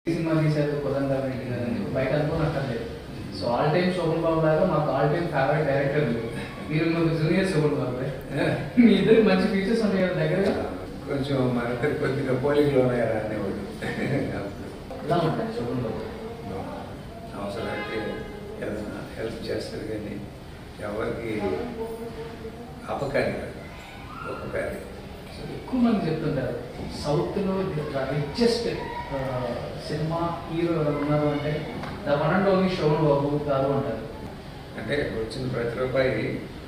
Cinema తీశారు కొదండ రెడ్డి గారు అని బయట అనుకోని అక్కర్లేదు so all time Shoban Babu లాగా మాకు ఆల్ టైమ్ ఫేవరెట్ డైరెక్టర్ మీరు మీరు మాకు జూనియర్ శోభన్ బాబు మీ ఇద్దరికి మంచి ఫీచర్స్ ఉన్నాయి కదా దగ్గరగా కొంచెం మన ఇద్దరు కొద్దిగా పోలికలు ఉన్నాయా అనేవాడు ఎలా ఉంటాయి శోభన్ బాబు అవసరమైతే ఏదైనా హెల్ప్ చేస్తారు కానీ ఎవరికి అపకారి కాదు ఉపకారి సో ఎక్కువ మంది చెప్తుంటారు సౌత్లో రిచెస్ట్ సినిమా హీరో ఎవరు ఉన్నారు అంటే the one and only Shoban Babu garu అంటారు అంటే వచ్చిన ప్రతి రూపాయి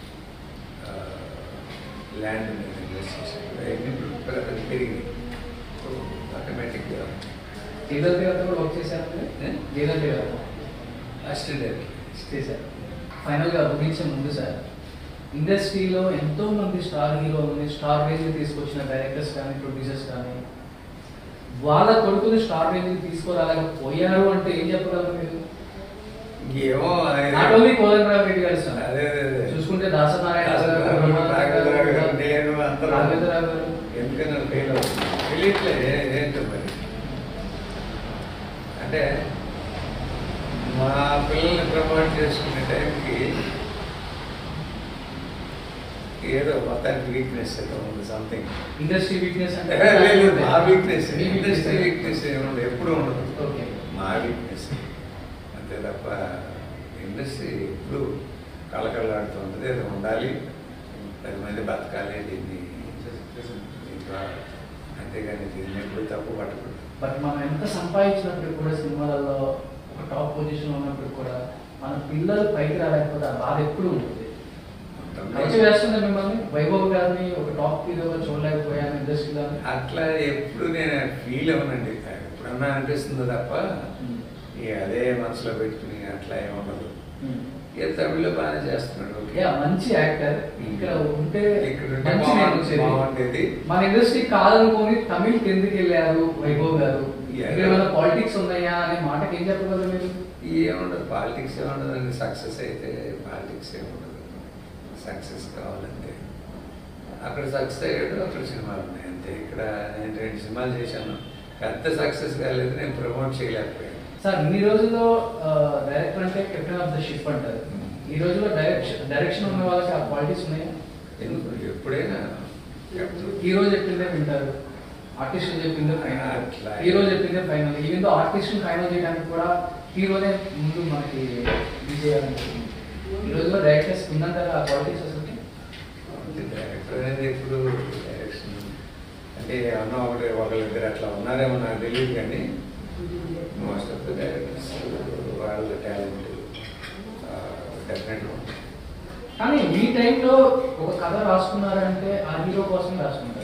ల్యాండ్ మీద ఇన్వెస్ట్ చేశారు అవన్నీ ఇప్పుడు అది పెరిగింది ఆటోమేటిక్గా శ్రీధర్ గారితో కూడా వర్క్ చేశారు ఏ? శ్రీధర్ గారు అసిస్టెంట్ చేశారు ఫైనల్గా ముగించే ముందు సార్ ఇండస్ట్రీలో ఎంతో మంది స్టార్ హీరోలని స్టార్ రేంజ్ తీసుకొచ్చిన డైరెక్టర్స్ కానీ ప్రొడ్యూసర్స్ కానీ వాళ్ళ కొడుకుని స్టార్ రేంజ్ తీసుకురాలేకపోయారు అంటే ఏం చెప్పగలరు మీరు ఏమో ఆయన- నాట్ ఓన్లీ కోదండరామ్ రెడ్డి గారు సార్ అదే అదే అదే చూసుకుంటే దాసనారాయణ గారు, దాసనారాయణ గారు, రాఘవేంద్రరావు గారు, రాఘవేంద్రరావు నేను అందరూ. రాఘవేంద్రరావు గారు. ఎందుకని అది ఫెయిల్ అవుతుంది తెలియట్లే ఏ- ఏంటో మరి అంటే మా పిల్లల్ని ప్రమోట్ చేసుకునే టైంకి ఏదో మొత్తానికి వీక్నెస్ ఏదో ఉంది సంథింగ్ ఇండస్ట్రీ వీక్నెస్ అంటే లేదు మా వీక్నెస్ మీ ఇండస్ట్రీ weakness. వీక్నెస్ ఏముండదు ఎప్పుడు ఉండదు ఓకే మా వీక్నెస్ అంతే తప్ప ఇండస్ట్రీ ఎప్పుడు కళకళలాడుతూ ఉంటుంది అది ఉండాలి పది మంది బతకాలి దీన్ని దీంట్లో అంతేగాని దీన్ని ఎప్పుడు తప్పు పట్టకూడదు బట్ మనం ఎంత సంపాదించినప్పుడు కూడా సినిమాలలో ఒక టాప్ పొజిషన్ ఉన్నప్పుడు కూడా మన పిల్లలు పైకి రాలేకపోతే ఆ బాధ ఎప్పుడు ఉంటుంది మంచి వేస్తుంది మిమ్మల్ని వైభవ్ గారిని ఒక టాప్ హీరోగా చూడలేకపోయాను ఇండస్ట్రీలో అట్లా ఎప్పుడు నేను ఫీల్ అవ్వనండి ఎప్పుడన్నా అనిపిస్తుంది తప్ప ఇక అదే మనసులో పెట్టుకుని అట్లా ఏముండదు ఏ తమిళ్లో బాగానే చేస్తున్నాడు ఓకే యా మంచి యాక్టర్ ఇక్కడ ఉంటే ఇక్కడ ఉంటే మంచి బాగుంది- నేమ్ వచ్చేది. బాగుండేది. మన ఇండస్ట్రీ కాదనుకొని తమిళ్ ఎందుకు వెళ్ళారు వైభవ్ గారు Yeah. ఇక్కడ ఏమైనా పాలిటిక్స్ ఉన్నాయా అనే మాటకి ఏం చెప్పగలరు మీరు ఏముండదు పాలిటిక్స్ ఏముండదు సక్సెస్ అయితే పాలిటిక్స్ ఏముండదు సక్సెస్ కావాలంటే అక్కడ సక్సెస్ అయ్యాడు అక్కడ సినిమాలు ఉన్నాయి అంతే ఇక్కడ నేను రెండు సినిమాలు చేశాను పెద్ద సక్సెస్ కాలేదు నేను ప్రమోట్ చేయలేకపోయాను సార్ ఇన్ని రోజుల్లో డైరెక్టర్ అంటే కెప్టెన్ ఆఫ్ ద షిప్ అంటారు ఈ రోజుల్లో డైరెక్షన్ డైరెక్షన్ ఉన్న వాళ్ళకి ఆ క్వాలిటీస్ ఉన్నాయా ఎందుకు ఎప్పుడైనా హీరో చెప్పిందే వింటారు ఆర్టిస్ట్ చెప్పిందే ఫైనల్ అట్లా. హీరో చెప్పిందే ఫైనల్ ఈవెన్ ఆర్టిస్ట్ ఫైనల్ చేయడానికి కూడా హీరోనే ముందు మనకి ఇది చేయాలనుకుంటుంది ఈ రోజుల్లో డైరెక్టర్స్ ఉందంటారా ఆ క్వాలిటీస్ అసలు డైరెక్టర్ అనేది ఎప్పుడు డైరెక్షన్ అంటే ఏమన్నా ఒకటి ఒకరిద్దరు అట్లా ఉన్నారేమో నాకు తెలియదు కానీ మోస్ట్ ఆఫ్ ద డైరెక్టర్స్ వాళ్ళ టాలెంట్ డెఫినెట్గా ఉంటుంది కానీ మీ టైంలో ఒక కథ రాసుకున్నారంటే ఆ హీరో కోసం రాసుకుంటారు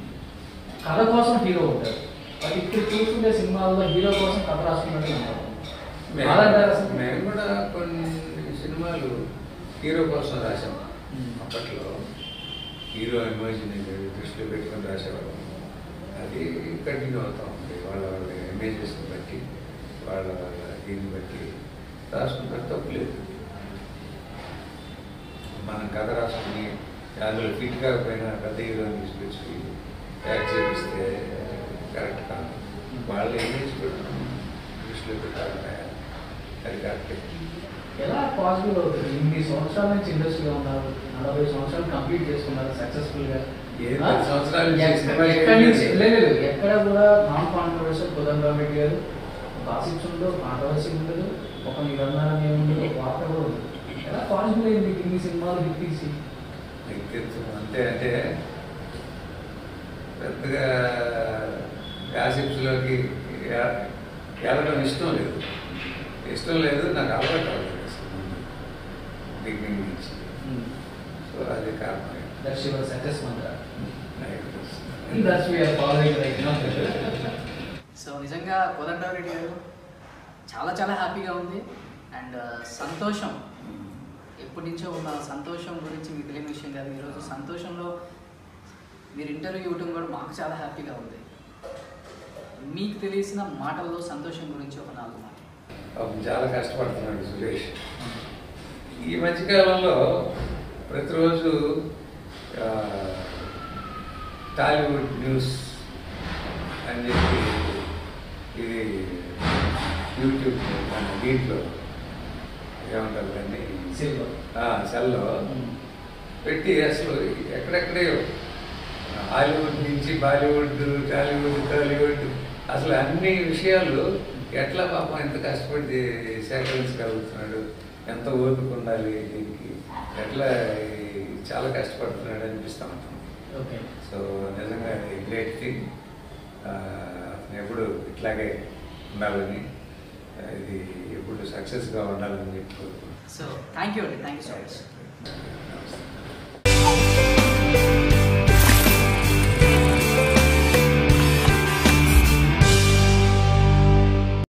కథ కోసం హీరో ఉంటారు బట్ ఇప్పుడు చూస్తుంటే సినిమాల్లో హీరో కోసం కథ రాసుకున్నట్టు ఉంటారు మేము కాదంటారా అసలు? మేము కూడా కొన్ని సినిమాలు హీరో కోసం రాసాం మ్మ్. అప్పట్లో హీరో ఎమోజిని దృష్టిలో పెట్టుకొని రాసేవాళ్ళం అది కంటిన్యూ అవుతా ఉంది వాళ్ళ వాళ్ళ ఇమేజెస్ని బట్టి వాళ్ళ వాళ్ళ దీన్ని బట్టి రాసుకుంటారు తప్పులేదు మనం కథ రాసుకుని అందులో ఫిట్ కాకపోయినా పెద్ద హీరోని తీసుకొచ్చి యాక్ట్ చేపిస్తే కరెక్ట్ కాదు వాళ్ళ ఇమేజ్ పెట్టుకుని దృష్టిలో పెట్టాలి అది కరెక్ట్ ఎలా పాసిబుల్ అవుతుంది ఇన్ని సంవత్సరాల నుంచి ఇండస్ట్రీలో ఉన్నారు నలభై సంవత్సరాలు కంప్లీట్ చేసుకున్నారు సక్సెస్ఫుల్ గా ఏ ఆ? పది సంవత్సరాలు ఎక్క- చేసిన వాళ్ళు ఎక్కడి నుంచి ఏం లేదు లేదు. ఎక్కడ కూడా నాన్ కాంట్రవర్షియల్ కుదంబరావు రెడ్డి గారు గాసిప్స్ ఉండదు కాంట్రవర్సీ ఉండదు ఒక నిబంధన ఏముండదు ఒక వార్త కూడా ఉండదు ఎలా పాసిబుల్ అయింది ఇన్ని సినిమాలు హిట్ తీసి వ్యక్తిత్వం అంతే అంటే పెద్దగా గాసిప్స్లోకి వెళ్ళడం ఇష్టం లేదు ఇష్టం లేదు నాకు అలవాటు అవ్వలేదు అసలు ముందు బిగినింగ్ నుంచి సో అది కారణం దట్స్ యువర్ సక్సెస్ మంత్ర నాకు తెలుసు. That's we are following right now so నిజంగా కోదండరావు రెడ్డి గారు చాలా చాలా హ్యాపీగా ఉంది అండ్ సంతోషం ఎప్పటి నుంచో ఉన్న సంతోషం గురించి మీకు తెలియని విషయం కాదు ఈరోజు సంతోషంలో మీరు ఇంటర్వ్యూ ఇవ్వడం కూడా మాకు చాలా హ్యాపీగా ఉంది మీకు తెలిసిన మాటల్లో సంతోషం గురించి ఒక నాలుగు మాటలు పాపం చాలా కష్టపడుతున్నాడు సురేష్ ఈ మధ్యకాలంలో ప్రతిరోజు ఆ, టాలీవుడ్ న్యూస్ అని చెప్పి ఇది యూట్యూబ్ మన దీంట్లో ఏమంటారు దాన్ని సెల్లో. ఆ, సెల్లో పెట్టి అసలు ఎక్కడెక్కడే హాలీవుడ్ నుంచి బాలీవుడ్ టాలీవుడ్ టాలీవుడ్ అసలు అన్ని విషయాలు ఎట్లా పాపం ఎంత కష్టపడి సేకరించగలుగుతున్నాడు ఎంత ఓపిక ఉండాలి దీనికి ఎట్లా ఈ చాలా కష్టపడుతున్నాడు అనిపిస్తూ ఉంటుంది ఓకే సో నిజంగా గ్రేట్ థింగ్ ఎప్పుడు ఇట్లాగే ఉండాలని ఆ, ఇది ఎప్పుడు సక్సెస్గా ఉండాలని చెప్పి కోరుకుంటున్నాను. సో థ్యాంక్ యూ అండి థ్యాంక్ యూ సో మచ్